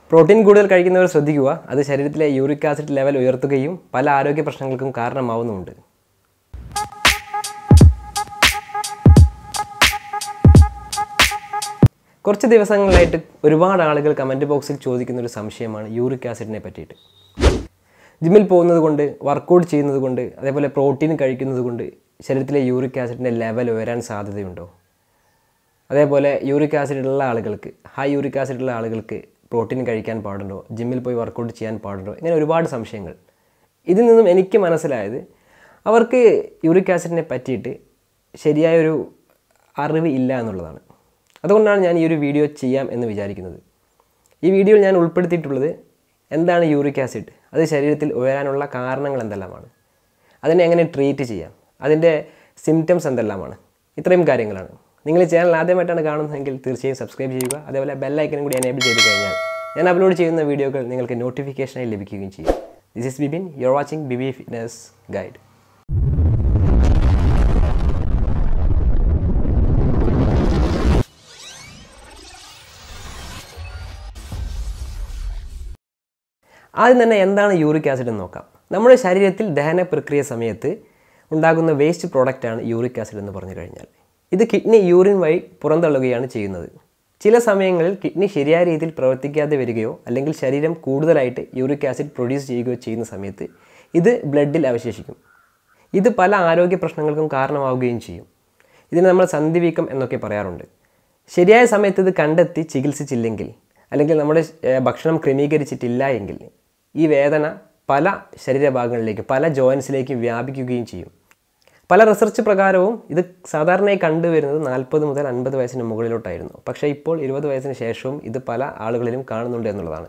protein കൂടുതൽ കഴിക്കുന്നവർ ശ്രദ്ധിക്കുക അത് ശരീരത്തിലെ യൂറിക് ആസിഡ് ലെവൽ ഉയർത്തുകയും പല ആരോഗ്യ പ്രശ്നങ്ങൾക്കും കാരണമാവുന്നുമുണ്ട് കുറച്ച് ദിവസങ്ങളായിട്ട് ഒരുപാട് ആളുകൾ കമൻറ്റ് ബോക്സിൽ ചോദിക്കുന്ന ഒരു സംശയമാണ് യൂറിക് ആസിഡിനെ പറ്റിയിട്ട് ജിമ്മിൽ പോകുന്നത് കൊണ്ട് വർക്കൗട്ട് ചെയ്യുന്നത് കൊണ്ട് അതേപോലെ പ്രോട്ടീൻ കഴിക്കുന്നത് കൊണ്ട് ശരീരത്തിലെ യൂറിക് ആസിഡിൻ്റെ ലെവൽ ഉയരാൻ സാധ്യതയുണ്ടോ അതേപോലെ യൂറിക് ആസിഡ് ഉള്ള ആളുകൾക്ക് ഹൈ യൂറിക് ആസിഡ് ഉള്ള ആളുകൾക്ക് പ്രോട്ടീൻ കഴിക്കാൻ പാടുണ്ടോ ജിമ്മിൽ പോയി വർക്കൗട്ട് ചെയ്യാൻ പാടുണ്ടോ ഇങ്ങനെ ഒരുപാട് സംശയങ്ങൾ ഇതിൽ നിന്നും എനിക്ക് മനസ്സിലായത് അവർക്ക് യൂറിക് ആസിഡിനെ പറ്റിയിട്ട് ശരിയായൊരു അറിവ് ഇല്ല എന്നുള്ളതാണ് അതുകൊണ്ടാണ് ഞാൻ ഈ ഒരു വീഡിയോ ചെയ്യാം എന്ന് വിചാരിക്കുന്നത് ഈ വീഡിയോയിൽ ഞാൻ ഉൾപ്പെടുത്തിയിട്ടുള്ളത് എന്താണ് യൂറിക് ആസിഡ് അത് ശരീരത്തിൽ ഉയരാനുള്ള കാരണങ്ങൾ എന്തെല്ലാമാണ് അതിനെ എങ്ങനെ ട്രീറ്റ് ചെയ്യാം അതിൻ്റെ സിംറ്റംസ് എന്തെല്ലാമാണ് ഇത്രയും കാര്യങ്ങളാണ് നിങ്ങൾ ഈ ചാനൽ ആദ്യമായിട്ടാണ് കാണുന്നതെങ്കിൽ തീർച്ചയായും സബ്സ്ക്രൈബ് ചെയ്യുക അതേപോലെ ബെല്ലൈക്കനും കൂടി എനേബിൾ ചെയ്ത് കഴിഞ്ഞാൽ ഞാൻ അപ്ലോഡ് ചെയ്യുന്ന വീഡിയോകൾ നിങ്ങൾക്ക് നോട്ടിഫിക്കേഷനായി ലഭിക്കുകയും ചെയ്യും this is Bibin you are watching BB fitness guide ആദ്യം തന്നെ എന്താണ് യൂറിക് ആസിഡ് എന്ന് നോക്കാം നമ്മുടെ ശരീരത്തിൽ ദഹന പ്രക്രിയ സമയത്ത് ഉണ്ടാകുന്ന വേസ്റ്റ് പ്രോഡക്റ്റാണ് യൂറിക് ആസിഡ് എന്ന് പറഞ്ഞു കഴിഞ്ഞാൽ ഇത് കിഡ്നി യൂറിൻ വഴി പുറന്തള്ളുകയാണ് ചെയ്യുന്നത് ചില സമയങ്ങളിൽ കിഡ്നി ശരിയായ രീതിയിൽ പ്രവർത്തിക്കാതെ വരികയോ അല്ലെങ്കിൽ ശരീരം കൂടുതലായിട്ട് യൂറിക് ആസിഡ് പ്രൊഡ്യൂസ് ചെയ്യുകയോ ചെയ്യുന്ന സമയത്ത് ഇത് ബ്ലഡിൽ അവശേഷിക്കും ഇത് പല ആരോഗ്യ പ്രശ്നങ്ങൾക്കും കാരണമാവുകയും ചെയ്യും ഇതിനെ നമ്മൾ സന്ധിവീക്കം എന്നൊക്കെ പറയാറുണ്ട് ശരിയായ സമയത്ത് ഇത് കണ്ടെത്തി ചികിത്സിച്ചില്ലെങ്കിൽ അല്ലെങ്കിൽ നമ്മുടെ ഏഹ്, ഭക്ഷണം ക്രമീകരിച്ചിട്ടില്ല എങ്കിൽ ഈ വേദന പല ശരീരഭാഗങ്ങളിലേക്കും പല ജോയിൻസിലേക്കും വ്യാപിക്കുകയും ചെയ്യും പല റിസർച്ച് പ്രകാരവും ഇത് സാധാരണയായി കണ്ടുവരുന്നത് നാൽപ്പത് മുതൽ അൻപത് വയസ്സിന് മുകളിലോട്ടായിരുന്നു പക്ഷേ ഇപ്പോൾ ഇരുപത് വയസ്സിന് ശേഷവും ഇത് പല ആളുകളിലും കാണുന്നുണ്ട് എന്നുള്ളതാണ്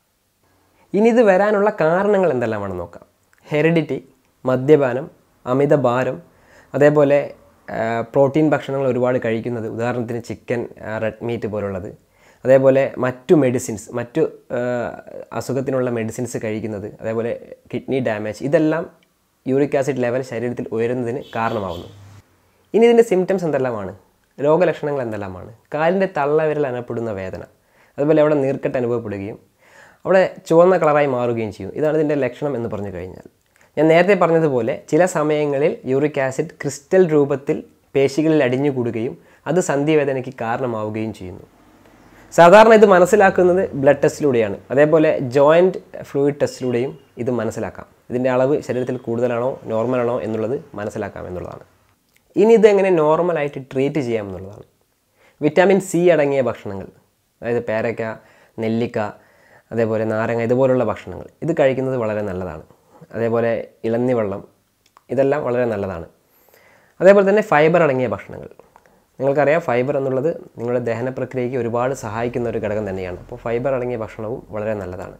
ഇനി ഇത് വരാനുള്ള കാരണങ്ങൾ എന്തെല്ലാമാണെന്ന് നോക്കാം ഹെറിഡിറ്റി മദ്യപാനം അമിതഭാരം അതേപോലെ ആ, പ്രോട്ടീൻ ഭക്ഷണങ്ങൾ ഒരുപാട് കഴിക്കുന്നത് ഉദാഹരണത്തിന് ചിക്കൻ റെഡ് മീറ്റ് പോലുള്ളത് അതേപോലെ മറ്റു മെഡിസിൻസ് മറ്റു ആ, അസുഖത്തിനുള്ള മെഡിസിൻസ് കഴിക്കുന്നത് അതേപോലെ കിഡ്നി ഡാമേജ് ഇതെല്ലാം യൂറിക് ആസിഡ് ലെവൽ ശരീരത്തിൽ ഉയരുന്നതിന് കാരണമാവുന്നു ഇനി ഇതിൻ്റെ സിംറ്റംസ് എന്തെല്ലാമാണ് രോഗലക്ഷണങ്ങൾ എന്തെല്ലാമാണ് കാലിൻ്റെ തള്ളവിരൽ അനുഭവപ്പെടുന്ന വേദന അതുപോലെ അവിടെ നീർക്കെട്ട് അനുഭവപ്പെടുകയും അവിടെ ചുവന്ന കളറായി മാറുകയും ചെയ്യും ഇതാണ് ഇതിൻ്റെ ലക്ഷണം എന്ന് പറഞ്ഞു കഴിഞ്ഞാൽ ഞാൻ നേരത്തെ പറഞ്ഞതുപോലെ ചില സമയങ്ങളിൽ യൂറിക് ആസിഡ് ക്രിസ്റ്റൽ രൂപത്തിൽ പേശികളിൽ അടിഞ്ഞുകൂടുകയും അത് സന്ധിവേദനയ്ക്ക് കാരണമാവുകയും ചെയ്യുന്നു സാധാരണ ഇത് മനസ്സിലാക്കുന്നത് ബ്ലഡ് ടെസ്റ്റിലൂടെയാണ് അതേപോലെ ജോയിൻറ്റ് ഫ്ലൂയിഡ് ടെസ്റ്റിലൂടെയും ഇത് മനസ്സിലാക്കാം ഇതിൻ്റെ അളവ് ശരീരത്തിൽ കൂടുതലാണോ നോർമലാണോ എന്നുള്ളത് മനസ്സിലാക്കാം എന്നുള്ളതാണ് ഇനി ഇത് എങ്ങനെ നോർമലായിട്ട് ട്രീറ്റ് ചെയ്യാം എന്നുള്ളതാണ് വിറ്റാമിൻ സി അടങ്ങിയ ഭക്ഷണങ്ങൾ അതായത് പേരയ്ക്ക നെല്ലിക്ക അതേപോലെ നാരങ്ങ ഇതുപോലുള്ള ഭക്ഷണങ്ങൾ ഇത് കഴിക്കുന്നത് വളരെ നല്ലതാണ് അതേപോലെ ഇളന്നി വെള്ളം ഇതെല്ലാം വളരെ നല്ലതാണ് അതേപോലെ തന്നെ ഫൈബർ അടങ്ങിയ ഭക്ഷണങ്ങൾ നിങ്ങൾക്കറിയാം ഫൈബർ എന്നുള്ളത് നിങ്ങളുടെ ദഹന പ്രക്രിയയ്ക്ക് ഒരുപാട് സഹായിക്കുന്ന ഒരു ഘടകം തന്നെയാണ് അപ്പോൾ ഫൈബർ അടങ്ങിയ ഭക്ഷണവും വളരെ നല്ലതാണ്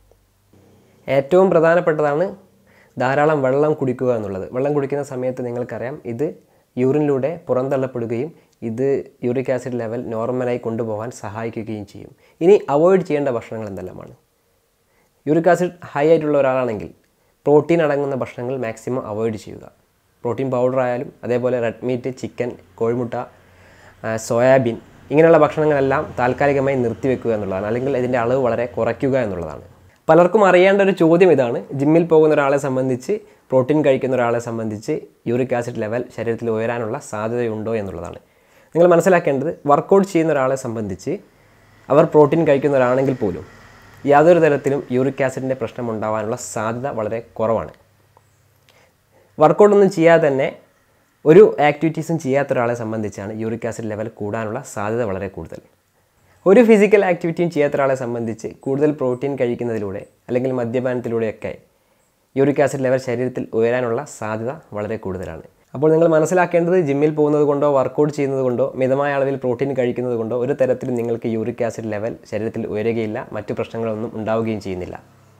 ഏറ്റവും പ്രധാനപ്പെട്ടതാണ് ധാരാളം വെള്ളം കുടിക്കുക എന്നുള്ളത് വെള്ളം കുടിക്കുന്ന സമയത്ത് നിങ്ങൾക്കറിയാം ഇത് യൂറിനിലൂടെ പുറന്തള്ളപ്പെടുകയും ഇത് യൂറിക് ആസിഡ് ലെവൽ നോർമലായി കൊണ്ടുപോകാൻ സഹായിക്കുകയും ചെയ്യും ഇനി അവോയ്ഡ് ചെയ്യേണ്ട ഭക്ഷണങ്ങൾ എന്തെല്ലാമാണ് യൂറിക് ആസിഡ് ഹൈ ആയിട്ടുള്ള ഒരാളാണെങ്കിൽ പ്രോട്ടീൻ അടങ്ങുന്ന ഭക്ഷണങ്ങൾ മാക്സിമം അവോയ്ഡ് ചെയ്യുക പ്രോട്ടീൻ പൗഡർ ആയാലും അതേപോലെ റെഡ് മീറ്റ് ചിക്കൻ കോഴിമുട്ട ആ, സോയാബീൻ ഇങ്ങനെയുള്ള ഭക്ഷണങ്ങളെല്ലാം താൽക്കാലികമായി നിർത്തിവെക്കുക എന്നുള്ളതാണ് അല്ലെങ്കിൽ ഇതിൻ്റെ അളവ് വളരെ കുറയ്ക്കുക എന്നുള്ളതാണ് പലർക്കും അറിയേണ്ട ഒരു ചോദ്യം ഇതാണ് ജിമ്മിൽ പോകുന്ന ഒരാളെ സംബന്ധിച്ച് പ്രോട്ടീൻ കഴിക്കുന്ന ഒരാളെ സംബന്ധിച്ച് യൂറിക് ആസിഡ് ലെവൽ ശരീരത്തിൽ ഉയരാനുള്ള സാധ്യതയുണ്ടോ എന്നുള്ളതാണ് നിങ്ങൾ മനസ്സിലാക്കേണ്ടത് വർക്കൗട്ട് ചെയ്യുന്ന ഒരാളെ സംബന്ധിച്ച് അവർ പ്രോട്ടീൻ കഴിക്കുന്നവരാണെങ്കിൽ പോലും യാതൊരു തരത്തിലും യൂറിക് ആസിഡിൻ്റെ പ്രശ്നം ഉണ്ടാവാനുള്ള സാധ്യത വളരെ കുറവാണ് വർക്കൗട്ടൊന്നും ചെയ്യാതെ തന്നെ ഒരു ആക്ടിവിറ്റീസും ചെയ്യാത്ത ഒരാളെ സംബന്ധിച്ചാണ് യൂറിക് ആസിഡ് ലെവൽ കൂടാനുള്ള സാധ്യത വളരെ കൂടുതൽ ഒരു ഫിസിക്കൽ ആക്ടിവിറ്റിയും ചെയ്യാത്ത ഒരാളെ സംബന്ധിച്ച് കൂടുതൽ പ്രോട്ടീൻ കഴിക്കുന്നതിലൂടെ അല്ലെങ്കിൽ മദ്യപാനത്തിലൂടെയൊക്കെ യൂറിക് ആസിഡ് ലെവൽ ശരീരത്തിൽ ഉയരാനുള്ള സാധ്യത വളരെ കൂടുതലാണ് അപ്പോൾ നിങ്ങൾ മനസ്സിലാക്കേണ്ടത് ജിമ്മിൽ പോകുന്നത് കൊണ്ടോ വർക്കൗട്ട് ചെയ്യുന്നത് കൊണ്ടോ മിതമായ അളവിൽ പ്രോട്ടീൻ കഴിക്കുന്നത് കൊണ്ടോ ഒരു തരത്തിലും നിങ്ങൾക്ക് യൂറിക് ആസിഡ് ലെവൽ ശരീരത്തിൽ ഉയരുകയില്ല മറ്റു പ്രശ്നങ്ങളൊന്നും ഉണ്ടാവുകയും ചെയ്യുന്നില്ല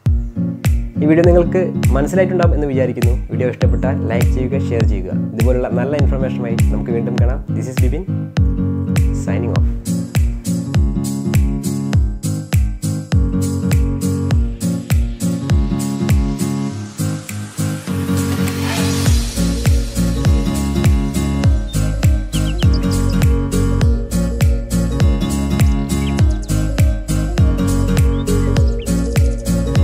ഈ വീഡിയോ നിങ്ങൾക്ക് മനസ്സിലായിട്ടുണ്ടാകും എന്ന് വിചാരിക്കുന്നു വീഡിയോ ഇഷ്ടപ്പെട്ടാൽ ലൈക്ക് ചെയ്യുക ഷെയർ ചെയ്യുക ഇതുപോലുള്ള നല്ല ഇൻഫർമേഷനുമായി നമുക്ക് വീണ്ടും കാണാം ദിസ് ഇസ് ബിബിൻ